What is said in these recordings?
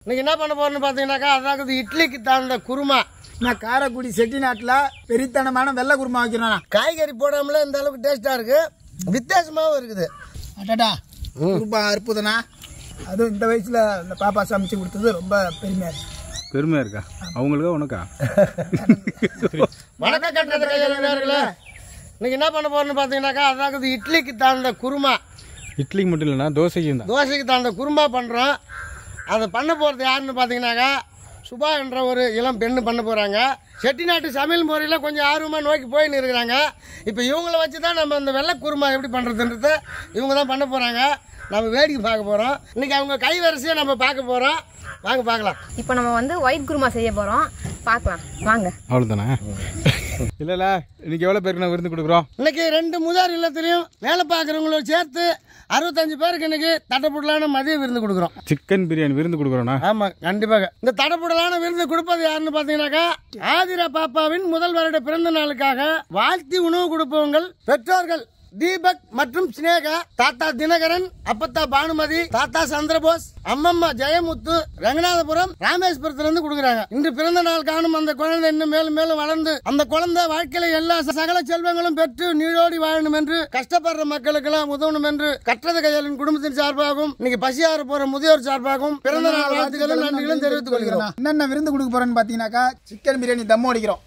இன்னைக்கு என்ன பண்ண போறோம்னு பார்த்தீங்கன்னாக்கா அதாவது இட்லிக்கு தகுந்த குருமா நான் காரைக்குடி செட்டிநாட்டில் பெரித்தனமான வெள்ளை குருமா வைக்கிறேன் காய்கறி போடாமலே இந்த அளவுக்கு டேஸ்ட்டாக இருக்கு வித்தியாசமாகவும் இருக்குது அடடா குருமா அற்புதனா அதுவும் இந்த வயசுல இந்த பாப்பா சமைச்சு கொடுத்தது ரொம்ப பெருமையா இருக்கு பெருமையா இருக்கா அவங்களுக்கா உனக்கா வணக்கம் கட்டுறது கையாளர்களே இன்னைக்கு என்ன பண்ண போறோம்னு பார்த்தீங்கன்னாக்கா அதாவது இட்லிக்கு தகுந்த குருமா இட்லிக்கு மட்டும் இல்லைண்ணா தோசைக்கும் தான் தோசைக்கு தகுந்த குருமா பண்ணுறோம் அதை பண்ண போகிறது யாருன்னு பார்த்தீங்கன்னாக்கா சுபா என்ற ஒரு இளம் பெண்ணு பண்ண போகிறாங்க செட்டிநாட்டு சமையல் முறையில் கொஞ்சம் ஆர்வமாக நோக்கி போயின்னு இருக்கிறாங்க இப்போ இவங்கள வச்சு தான் நம்ம இந்த வெள்ளை குருமா எப்படி பண்ணுறதுன்றத இவங்க தான் பண்ண போகிறாங்க நம்ம வேடிக்கை பார்க்க போகிறோம் இன்றைக்கி அவங்க கை வரிசையை நம்ம பார்க்க போகிறோம் வாங்க பார்க்கலாம் இப்போ நம்ம வந்து ஒயிட் குருமா செய்ய போகிறோம் பார்க்கலாம் வாங்க அவ்வளோதானே இல்லைல்ல இன்னைக்கு எவ்வளோ பேருக்கு நான் விருந்து கொடுக்குறோம் இன்னைக்கு ரெண்டு முதல் இல்லத்துலையும் வேலை பார்க்குறவங்களோட சேர்த்து அறுபத்தஞ்சு பேருக்கு இன்னைக்கு தட்டப்புடலான மதிய விருந்து கொடுக்குறோம் சிக்கன் பிரியாணி விருந்து கொடுக்குறோண்ணா ஆமா கண்டிப்பாக இந்த தடப்புடலான விருது கொடுப்பது யாருன்னு பாத்தீங்கன்னாக்கா ஆதிரா பாப்பாவின் முதல் வருட பிறந்த நாளுக்காக வாழ்த்தி உணவு கொடுப்பவங்கள் பெற்றோர்கள் தீபக் மற்றும் சினேகா தாத்தா தினகரன் அப்பத்தா பானுமதி தாத்தா சந்திரபோஸ் அம்மம்மா ஜெயமுத்து ரங்கநாதபுரம் ராமேஸ்வரத்துல இருந்து கொடுக்குறாங்க இன்று பிறந்த நாள் காணும் அந்த குழந்தை இன்னும் மேலும் மேலும் வளர்ந்து அந்த குழந்தை வாழ்க்கையில எல்லா சகல செல்வங்களும் பெற்று நீடோடி வாழணும் என்று கஷ்டப்படுற மக்களுக்கெல்லாம் உதவணும் என்று கற்றது கையாளின் குடும்பத்தின் சார்பாகவும் இன்னைக்கு பசியாற போற முதியோர் சார்பாகவும் பிறந்த நாள் வாழ்த்துக்களும் நன்றிகளும் தெரிவித்துக் கொள்கிறோம் என்னென்ன விருந்து கொடுக்க போறேன்னு பார்த்தீங்கன்னாக்கா சிக்கன் பிரியாணி தம் அடிக்கிறோம்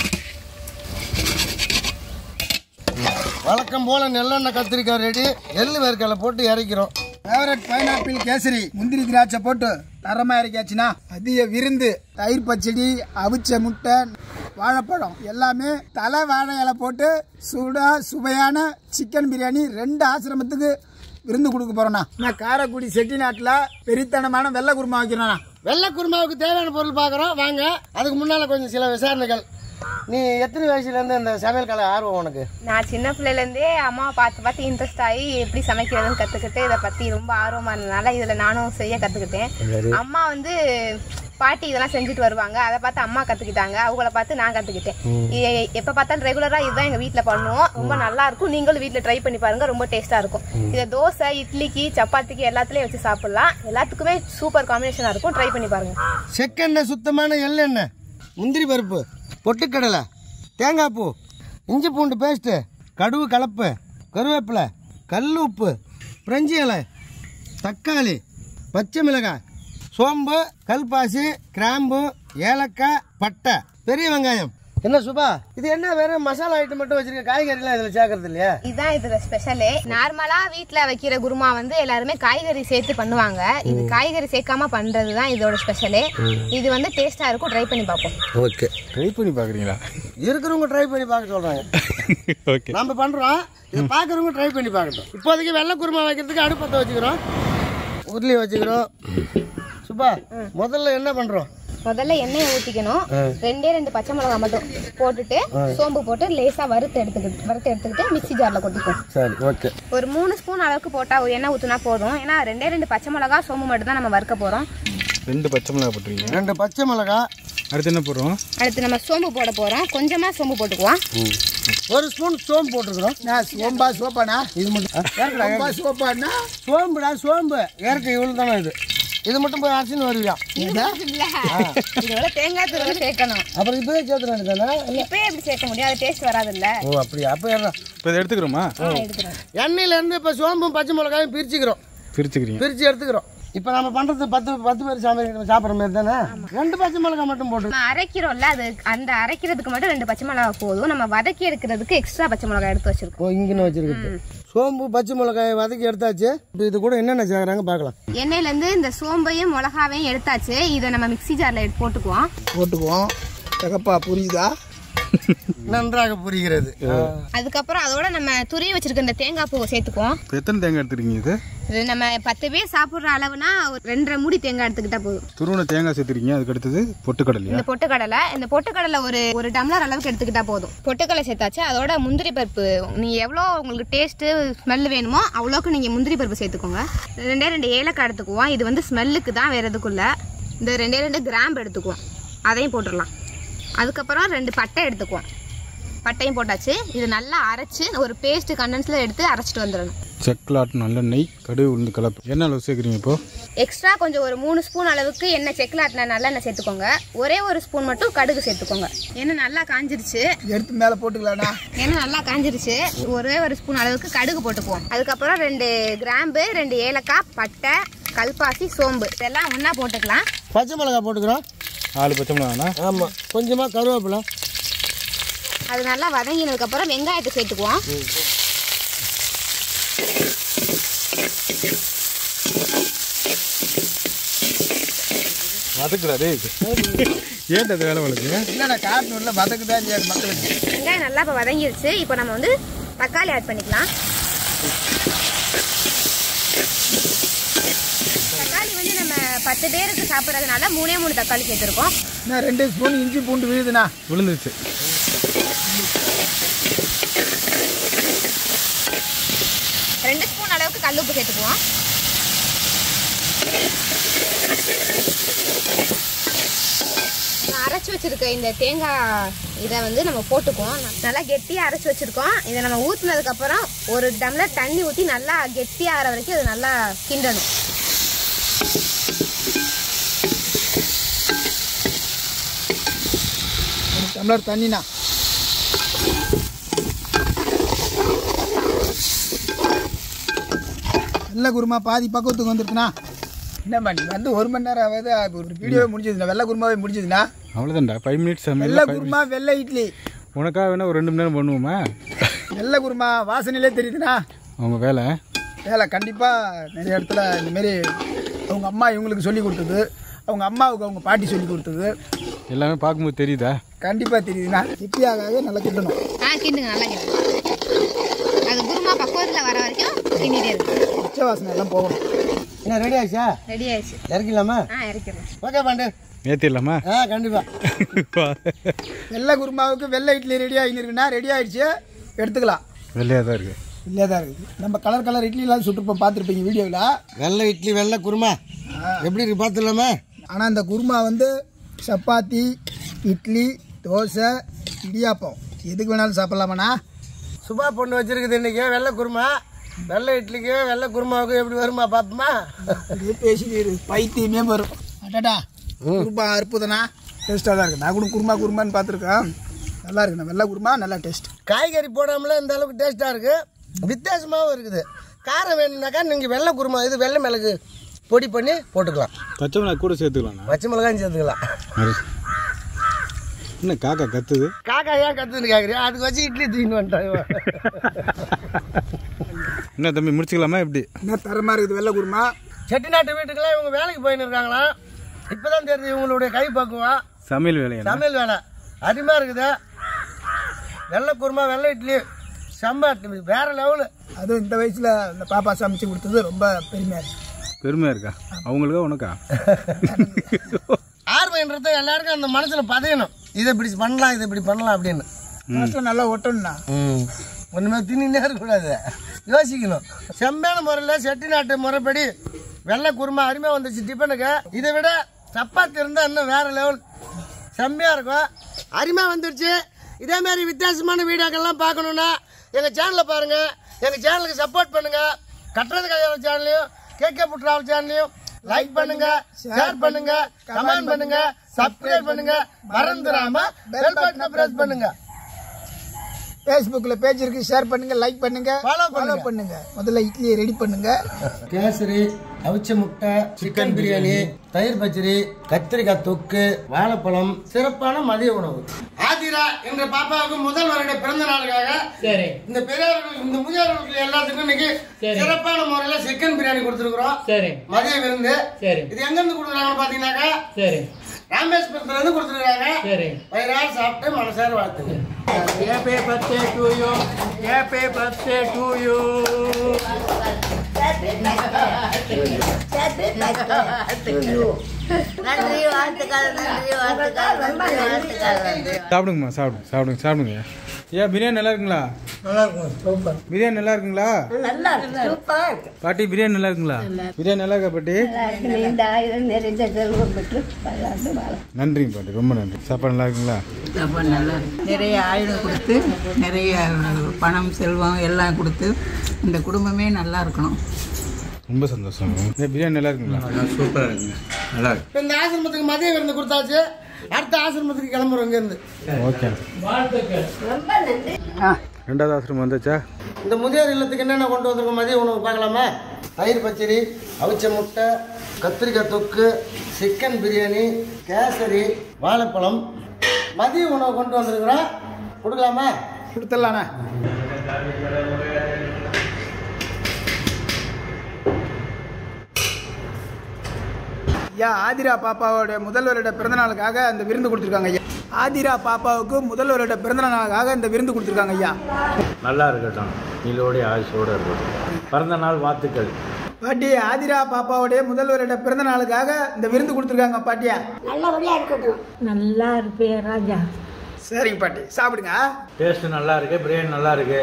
வழக்கம் போல நெல்லெண்ணெய் கத்திரிக்காய் ரெடி எள்ளு வேர்க்கடலை போட்டு இறக்கிறோம் ஃபேவரட் பைனாப்பிள் கேசரி முந்திரி திராட்சை போட்டு தரமா இறக்கியாச்சுன்னா அதிக விருந்து தயிர் பச்சடி அவிச்ச முட்டை வாழைப்பழம் எல்லாமே தலை வாழை இலை போட்டு சூடா சுவையான சிக்கன் பிரியாணி ரெண்டு ஆசிரமத்துக்கு விருந்து கொடுக்க போறோண்ணா நான் காரைக்குடி செட்டிநாட்டில் பெரித்தனமான வெள்ளை குருமா வைக்கிறேண்ணா வெள்ளை குருமாவுக்கு தேவையான பொருள் பார்க்குறோம் வாங்க அதுக்கு முன்னால கொஞ்சம் சில விசாரணைகள் நீ எத்தனை வயசுல இருந்து இந்த சமையல் கலை ஆர்வம் உனக்கு நான் சின்ன பிள்ளையிலேருந்தே அம்மாவை பார்த்து பார்த்து இன்ட்ரெஸ்ட் ஆகி எப்படி சமைக்கிறதுன்னு கற்றுக்கிட்டு இதை பற்றி ரொம்ப ஆர்வமாக இருந்தனால இதில் நானும் செய்ய கற்றுக்கிட்டேன் அம்மா வந்து பாட்டி இதெல்லாம் செஞ்சுட்டு வருவாங்க அதை பார்த்து அம்மா கற்றுக்கிட்டாங்க அவங்கள பார்த்து நான் கற்றுக்கிட்டேன் எப்போ பார்த்தாலும் ரெகுலராக இதுதான் எங்கள் வீட்டில் பண்ணுவோம் ரொம்ப நல்லா இருக்கும் நீங்களும் வீட்டில் ட்ரை பண்ணி பாருங்க ரொம்ப டேஸ்ட்டாக இருக்கும் இதை தோசை இட்லிக்கு சப்பாத்திக்கு எல்லாத்துலேயும் வச்சு சாப்பிட்லாம் எல்லாத்துக்குமே சூப்பர் காம்பினேஷனாக இருக்கும் ட்ரை பண்ணி பாருங்க செக்கெண்ணெய் சுத்தமான எள்ளெண்ணெய் முந்திரி பருப்பு பொட்டுக்கடலை தேங்காய் பூ இஞ்சி பூண்டு பேஸ்ட்டு கடுகு கலப்பு கருவேப்பிலை கல் உப்பு பிரெஞ்சி இலை தக்காளி பச்சை மிளகாய் சோம்பு கல்பாசி கிராம்பு ஏலக்காய் பட்டை பெரிய வெங்காயம் என்ன சுபா இது என்ன வேற மசாலா ஐட்டம் மட்டும் வச்சிருக்க காய்கறிலாம் இதில் சேர்க்கறது இல்லையா இதுதான் இதுல ஸ்பெஷலு நார்மலா வீட்ல வைக்கிற குருமா வந்து எல்லாருமே காய்கறி சேர்த்து பண்ணுவாங்க இது காய்கறி சேர்க்காம பண்றது தான் இதோட ஸ்பெஷலு இது வந்து டேஸ்டா இருக்கும் ட்ரை பண்ணி பார்ப்போம் ஓகே ட்ரை பண்ணி பார்க்குறீங்களா இருக்கிறவங்க ட்ரை பண்ணி பார்க்க சொல்கிறாங்க ஓகே நம்ம பண்றோம் இதை பார்க்குறவங்க ட்ரை பண்ணி பார்க்கட்டும் இப்போதைக்கு வெள்ளை குருமா வைக்கிறதுக்கு அடுப்பத்தை வச்சுக்கிறோம் உருளி வச்சுக்கிறோம் சுபா முதல்ல என்ன பண்றோம் முதல்ல எண்ணெயை ஊற்றிக்கணும் ரெண்டே ரெண்டு பச்சை மிளகாய் மட்டும் போட்டுட்டு சோம்பு போட்டு லேசா வறுத்து எடுத்துக்கிட்டு வறுத்து எடுத்துக்கிட்டு மிக்ஸி ஜார்ல கொட்டிக்கும் சரி ஓகே ஒரு மூணு ஸ்பூன் அளவுக்கு போட்டா எண்ணெய் ஊத்துனா போதும் ஏன்னா ரெண்டே ரெண்டு பச்சை மிளகாய் சோம்பு மட்டும் தான் நம்ம வறுக்க போறோம் ரெண்டு பச்சை மிளகா போட்டுருக்கீங்க ரெண்டு பச்சை மிளகாய் அடுத்து என்ன போடுறோம் அடுத்து நம்ம சோம்பு போட போறோம் கொஞ்சமா சோம்பு போட்டுக்குவோம் ஒரு ஸ்பூன் சோம்பு போட்டிருக்கிறோம் நான் சோம்பா சோப்பாண்ணா இது மட்டும் ஏற்கடா சோம்பா சோப்பாண்ணா சோம்புடா சோம்பு ஏற்க இவ்வளவு தானே இது இது மட்டும் போய் அரைச்சின்னு வருவியா இல்ல இதோட தேங்காய் தூள் சேர்க்கணும் அப்புறம் இப்போயே சேர்த்துறேன் தானே இப்பயே எப்படி சேர்க்க முடியும் அது டேஸ்ட் வராதுல்ல ஓ அப்படியா அப்போ ஏறா இப்போ இதை எடுத்துக்கிறோமா எடுக்கிறோம் எண்ணெயிலேருந்து இப்போ சோம்பும் பச்சை மிளகாயும் பிரிச்சுக்கிறோம் பிரிச்சுக்கிறீங்க பிரித்து எடுத்துக்கிறோம் இப்போ நம்ம பண்ணுறது பத்து பத்து பேர் சாப்பிட்ற சாப்பிட்ற மாதிரி தானே ரெண்டு பச்சை மிளகாய் மட்டும் போட்டு நம்ம அரைக்கிறோம்ல அது அந்த அரைக்கிறதுக்கு மட்டும் ரெண்டு பச்சை மிளகாய் போதும் நம்ம வதக்கி எடுக்கிறதுக்கு எக்ஸ்ட்ரா பச்சை மிளகாய் எடுத்து வச்சிருக்கோம் ஓ இங்கன்னு வச்சிருக்குது சோம்பு பச்சை மிளகாய் வதக்கி எடுத்தாச்சு இப்போ இது கூட என்னென்ன சேர்க்குறாங்க பார்க்கலாம் எண்ணெயில இருந்து இந்த சோம்பையும் மிளகாவையும் எடுத்தாச்சு இதை நம்ம மிக்ஸி ஜார்ல எடுத்து போட்டுக்குவோம் போட்டுக்குவோம் தகப்பா புரியுதா நன்றாக புரிகிறது அதுக்கப்புறம் அதோட நம்ம துருவி வச்சிருக்க இந்த தேங்காய் பூவை சேர்த்துக்குவோம் இப்போ எத்தனை தேங்காய் எடுத்துருக்கீங்க இது இது நம்ம பத்து பேர் சாப்பிட்ற அளவுனா ஒரு ரெண்டரை மூடி தேங்காய் எடுத்துக்கிட்டா போதும் துருவன தேங்காய் சேர்த்துருக்கீங்க அதுக்கு அடுத்தது பொட்டுக்கடலையா இந்த பொட்டுக்கடலை இந்த பொட்டுக்கடலை ஒரு ஒரு டம்ளர் அளவுக்கு எடுத்துக்கிட்டா போதும் பொட்டுக்கடலை சேர்த்தாச்சு அதோட முந்திரி பருப்பு நீ எவ்வளோ உங்களுக்கு டேஸ்ட்டு ஸ்மெல் வேணுமோ அவ்வளோக்கு நீங்கள் முந்திரி பருப்பு சேர்த்துக்கோங்க ரெண்டே ரெண்டு ஏலக்காய் எடுத்துக்குவோம் இது வந்து ஸ்மெல்லுக்கு தான் வேறு எதுக்குள்ள இந்த ரெண்டே ரெண்டு கிராம்பு எடுத்துக்குவோம் அதையும் போட்டுடலாம் அதுக்கப்புறம் ரெண்டு பட்டை எடுத்துக்குவோம் பட்டையும் போட்டாச்சு இது நல்லா அரைச்சு ஒரு பேஸ்ட் கண்டென்ஸில் எடுத்து அரைச்சிட்டு வந்துடணும் செக்லாட் நல்லெண்ணெய் கடுகு உளுந்து கலப்பு என்ன அளவு சேர்க்குறீங்க இப்போ எக்ஸ்ட்ரா கொஞ்சம் ஒரு மூணு ஸ்பூன் அளவுக்கு எண்ணெய் செக்கில் ஆட்டின நல்லெண்ணெய் சேர்த்துக்கோங்க ஒரே ஒரு ஸ்பூன் மட்டும் கடுகு சேர்த்துக்கோங்க எண்ணெய் நல்லா காஞ்சிருச்சு எடுத்து மேலே போட்டுக்கலாம்ண்ணா எண்ணெய் நல்லா காஞ்சிருச்சு ஒரே ஒரு ஸ்பூன் அளவுக்கு கடுகு போட்டுக்குவோம் அதுக்கப்புறம் ரெண்டு கிராம்பு ரெண்டு ஏலக்காய் பட்டை கல்பாசி சோம்பு இதெல்லாம் ஒன்றா போட்டுக்கலாம் பச்சை மிளகாய் போட்டுக்கிறோம் நாலு பச்சை மிளகாண்ணா ஆமாம் கொஞ்சமாக கருவேப்பிலை அது நல்லா வதங்கினதுக்கப்புறம் வெங்காயத்தை சேர்த்துக்குவோம் வதக்குடா டேய் ஏன்டா அது வேலை வளர்க்கு இல்லைண்ணா காட்டணும்ல வதக்கு தான் செய்யாது மக்களுக்கு வெங்காயம் நல்லா இப்போ வதங்கிருச்சு இப்போ நம்ம வந்து தக்காளி ஆட் பண்ணிக்கலாம் தக்காளி வந்து நம்ம பத்து பேருக்கு சாப்பிட்றதுனால மூணே மூணு தக்காளி சேர்த்துருக்கோம் இன்னும் ரெண்டு ஸ்பூன் இஞ்சி பூண்டு விழுதுண்ணா விழுந்துருச்சு ரெண்டு ஸ்பூன் அளவுக்கு கல்லுப்பு சேர்த்துக்குவோம் நான் அரைச்சி வச்சிருக்க இந்த தேங்காய் இதை வந்து நம்ம போட்டுக்குவோம் நல்லா கெட்டியாக அரைச்சி வச்சிருக்கோம் இதை நம்ம ஊற்றுனதுக்கப்புறம் ஒரு டம்ளர் தண்ணி ஊற்றி நல்லா கெட்டியாக ஆற வரைக்கும் அது நல்லா கிண்டணும் ஒரு டம்ளர் தண்ணிண்ணா வெள்ளை குருமா பாதி பக்குவத்துக்கு வந்துருக்குண்ணா என்னம்மா நீ வந்து ஒரு மணி நேரம் ஆகுது அப்ப ஒரு வீடியோவே முடிஞ்சதுண்ணா வெள்ளை குருமாவே முடிஞ்சதுண்ணா அவ்வளோதான்டா ஃபைவ் மினிட்ஸ் வெள்ளை சமையல் குருமா வெள்ளை இட்லி உனக்காக வேணா ஒரு ரெண்டு மணி நேரம் பண்ணுவோமா வெள்ளை குருமா வாசனையிலே தெரியுதுண்ணா அவங்க வேலை வேலை கண்டிப்பாக நிறைய இடத்துல இந்தமாரி அவங்க அம்மா இவங்களுக்கு சொல்லி கொடுத்தது அவங்க அம்மாவுக்கு அவங்க பாட்டி சொல்லி கொடுத்தது எல்லாமே பார்க்கும்போது தெரியுதா கண்டிப்பாக தெரியுதுண்ணா இப்படியாக நல்லா கிட்டணும் ஆ கிண்டுங்க நல்லா கிண்டுங்க அது குருமா பக்குவத்தில் வர வரைக்கும் கிண்டிட்டே இருக்கு பச்சை வாசனை எல்லாம் போகணும் என்ன ரெடி ஆயிடுச்சா ரெடி ஆயிடுச்சு இறக்கலாமா ஆ இறக்கிடலாம் ஓகே பாண்டு ஏற்றிடலாமா ஆ கண்டிப்பாக வெள்ளை குருமாவுக்கு வெள்ளை இட்லி ரெடி ஆகிருக்குண்ணா ரெடி ஆயிடுச்சு எடுத்துக்கலாம் வெள்ளையாக தான் இருக்குது இல்லையா தான் இருக்குது நம்ம கலர் கலர் இட்லிலாம் சுட்டுருப்போம் பார்த்துருப்பீங்க வீடியோவில் வெள்ளை இட்லி வெள்ளை குருமா எப்படி இருக்கு பார்த்துலாமா ஆனால் இந்த குருமா வந்து சப்பாத்தி இட்லி தோசை இடியாப்பம் எதுக்கு வேணாலும் சாப்பிட்லாமாண்ணா சுபா பொண்ணு வச்சிருக்குது இன்னைக்கு வெள்ளை குருமா வெள்ளை இட்லிக்கு வெள்ளை குருமாவுக்கு எப்படி வருமா பார்ப்போமா அப்படியே பேசிட்டு பைத்தியமே வரும் அடடா குருமா அற்புதண்ணா டேஸ்ட்டாக தான் இருக்குது நான் கூட குருமா குருமான்னு பார்த்துருக்கேன் நல்லா இருக்குண்ணா வெள்ளை குருமா நல்லா டேஸ்ட் காய்கறி போடாமலே இந்த அளவுக்கு டேஸ்ட்டாக இருக்குது வித்தியாசமாகவும் இருக்குது காரம் வேணும்னாக்கா நீங்கள் வெள்ளை குருமா இது வெள்ளை மிளகு பொடி பண்ணி போட்டுக்கலாம் பச்சை மிளகா கூட சேர்த்துக்கலாம்ண்ணா பச்சை மிளகாயும் சேர்த்துக்கலாம் அது என்ன காக்கா கத்துது காக்கா ஏன் கத்துன்னு கேட்குறியா அதுக்கு வச்சு இட்லி தூக்கின்னு வந்துட்டாங்க என்ன தம்பி முடிச்சுக்கலாமா எப்படி என்ன தரமாக இருக்குது வெள்ளை குருமா செட்டிநாட்டு வீட்டுக்கெல்லாம் இவங்க வேலைக்கு போயின்னு இருக்காங்களாம் இப்போதான் தெரியுது இவங்களுடைய கை பக்குவம் சமையல் வேலையா சமையல் வேலை அருமையாக இருக்குது வெள்ளை குருமா வெள்ளை இட்லி செம்ம வேற லெவலு அதுவும் இந்த வயசில் இந்த பாப்பா சமைச்சு கொடுத்தது ரொம்ப பெருமையாக இருக்குது பெருமையாக இருக்கா அவங்களுக்கா உனக்கா ஆர்வம்ன்றது எல்லாருக்கும் அந்த மனசில் பதியணும் இதை இப்படி பண்ணலாம் இதை இப்படி பண்ணலாம் அப்படின்னு லாஸ்ட்டில் நல்லா ஒட்டணும்ண்ணா ஒன்றுமே தின்னுனே இருக்கக்கூடாது யோசிக்கணும் செம்மையான முறையில் செட்டிநாட்டு முறைப்படி வெள்ளை குருமா அருமையாக வந்துச்சு டிஃபனுக்கு இதை விட சப்பாத்தி இருந்தால் இன்னும் வேற லெவல் செம்மையாக இருக்கும் அருமையாக வந்துருச்சு இதே மாதிரி வித்தியாசமான வீடியோக்கள்லாம் பார்க்கணுன்னா எங்கள் சேனலை பாருங்கள் எங்கள் சேனலுக்கு சப்போர்ட் பண்ணுங்கள் கட்டுறது கையாள சேனலையும் கேகே புட்ராவல் சேனலையும் லைக் பண்ணுங்க ஷேர் பண்ணுங்க கமெண்ட் பண்ணுங்க சப்ஸ்கிரைப் பண்ணுங்க மறந்துடாம பெல் பட்டனை பிரஸ் பண்ணுங்க ஃபேஸ்புக்கில் பேஜ் இருக்கு ஷேர் பண்ணுங்க லைக் பண்ணுங்க Follow ஃபாலோ பண்ணுங்க முதல்ல இட்லியை ரெடி பண்ணுங்க கேசரி அவிச்ச முட்டை சிக்கன் பிரியாணி தயிர் பச்சடி கத்திரிக்காய் தொக்கு வாழைப்பழம் சிறப்பான மதிய உணவு ஆதிரா என்ற பாப்பாவுக்கு முதல் வருட பிறந்த நாளுக்காக சரி இந்த பெரியவர்கள் இந்த முதியோர்களுக்கு எல்லாத்துக்கும் இன்னைக்கு சிறப்பான முறையில சிக்கன் பிரியாணி கொடுத்துருக்குறோம் சரி மதிய விருந்து சரி இது எங்க இருந்து கொடுக்குறாங்கன்னு பாத்தீங்கன்னாக்கா சரி ராமேஸ்வரத்துல இருந்து கொடுத்துருக்காங்க சரி வயிறார சாப்பிட்டு மனசார வாழ்த்துங்க happy birthday to you happy birthday to you நன்றி வாழ்த்துக்கள் நன்றி வாழ்த்துக்கள் நன்றி வாழ்த்துக்கள் நன்றி சாப்பிடுங்கம்மா சாப்பிடுங்க சாப்பிடுங்க சாப்பிடுங்க ஏன் பிரியாணி நல்லா இருக்குங்களா பிரியாணி நல்லா இருக்குங்களா நல்லா இருக்கு சூப்பரா இருக்கு பாட்டி பிரியாணி நல்லா இருக்குங்களா பிரியாணி நல்லா இருக்கா பாட்டி இந்த ஆயுதம் நிறைந்த செல்வம் பெற்று பல்லாண்டு வாழும் நன்றிங்க பாட்டி ரொம்ப நன்றி சாப்பாடு நல்லா இருக்குங்களா ரொம்ப நல்லா இருக்கு. நிறைய ஆயுதம் கொடுத்து நிறைய பணம் செல்வம் எல்லாம் கொடுத்து இந்த குடும்பமே நல்லா இருக்கணும் ரொம்ப சந்தோஷம் இந்த பிரியாணி நல்லா இருக்குங்களா சூப்பராக இருக்குங்க நல்லா இருக்கு இப்ப இந்த ஆசிரமத்துக்கு மதிய விருந்து கொடுத்தாச்சு அடுத்த ஆசிரமத்துக்கு கிளம்புறோம் இங்க இருந்து ஓகே ரெண்டாவது ஆசிரமம் வந்தாச்சா இந்த முதியோர் இல்லத்துக்கு என்னென்ன கொண்டு வந்திருக்கோம் மதிய உணவு பார்க்கலாமா தயிர் பச்சடி அவிச்ச முட்டை கத்திரிக்காய் தொக்கு சிக்கன் பிரியாணி கேசரி வாழைப்பழம் மதிய உணவு கொண்டு வந்திருக்கிறோம் கொடுக்கலாமா கொடுத்துடலாண்ணே ஐயா ஆதிரா பாப்பாவோட முதல்வரோட பிறந்தநாளுக்காக அந்த விருந்து கொடுத்துருக்காங்க ஐயா ஆதிரா பாப்பாவுக்கு முதல்வரோட பிறந்தநாளுக்காக இந்த விருந்து கொடுத்துருக்காங்க ஐயா நல்லா இருக்கட்டும் நீலோடைய ஆயுசோடு இருக்கட்டும் பிறந்த நாள் வாழ்த்துக்கள் பாட்டி ஆதிரா பாப்பாவுடைய முதல்வரோட பிறந்த நாளுக்காக இந்த விருந்து கொடுத்துருக்காங்க பாட்டியா நல்லா இருப்பே ராஜா சரிங்க பாட்டி சாப்பிடுங்க டேஸ்ட்டு நல்லா இருக்கு பிரியாணி நல்லா இருக்கு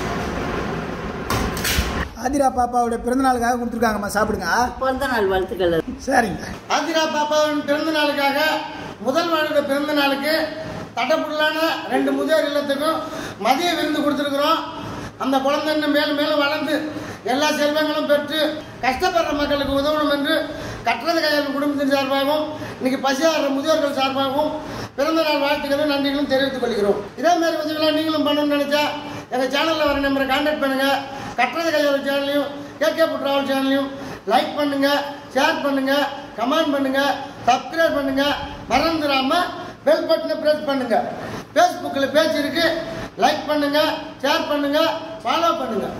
ஆதிரா பாப்பாவுடைய பிறந்த நாளுக்காக கொடுத்துருக்காங்கம்மா சாப்பிடுங்க பிறந்த நாள் வாழ்த்துக்கள் சரிங்க ஆதிரா பாப்பாவின் பிறந்த நாளுக்காக முதல் நாளோட பிறந்த நாளுக்கு தடப்புள்ளான ரெண்டு முதியோர் இல்லத்துக்கும் மதிய விருந்து கொடுத்துருக்குறோம் அந்த குழந்தை இன்னும் மேலும் மேலும் வளர்ந்து எல்லா செல்வங்களும் பெற்று கஷ்டப்படுற மக்களுக்கு உதவணும் என்று கட்டுறது கையாளும் குடும்பத்தின் சார்பாகவும் இன்னைக்கு பசியாடுற முதியோர்கள் சார்பாகவும் பிறந்த நாள் வாழ்த்துக்களும் நன்றிகளும் தெரிவித்துக் கொள்கிறோம் இதே மாதிரி உதவிலாம் நீங்களும் பண்ணணும்னு நினைச்சா எங்கள் சேனலில் வர நம்பரை கான்டாக்ட் பண்ணுங்க கட்டுறது கையாளர் சேனலையும் கேகே டிராவல் சேனலையும் லைக் பண்ணுங்க ஷேர் பண்ணுங்க கமெண்ட் பண்ணுங்க சப்ஸ்கிரைப் பண்ணுங்க மறந்துடாம பெல் பட்டனை பிரஸ் பண்ணுங்க ஃபேஸ்புக்கில் பேஜ் இருக்கு லைக் பண்ணுங்க ஷேர் பண்ணுங்க ஃபாலோ பண்ணுங்க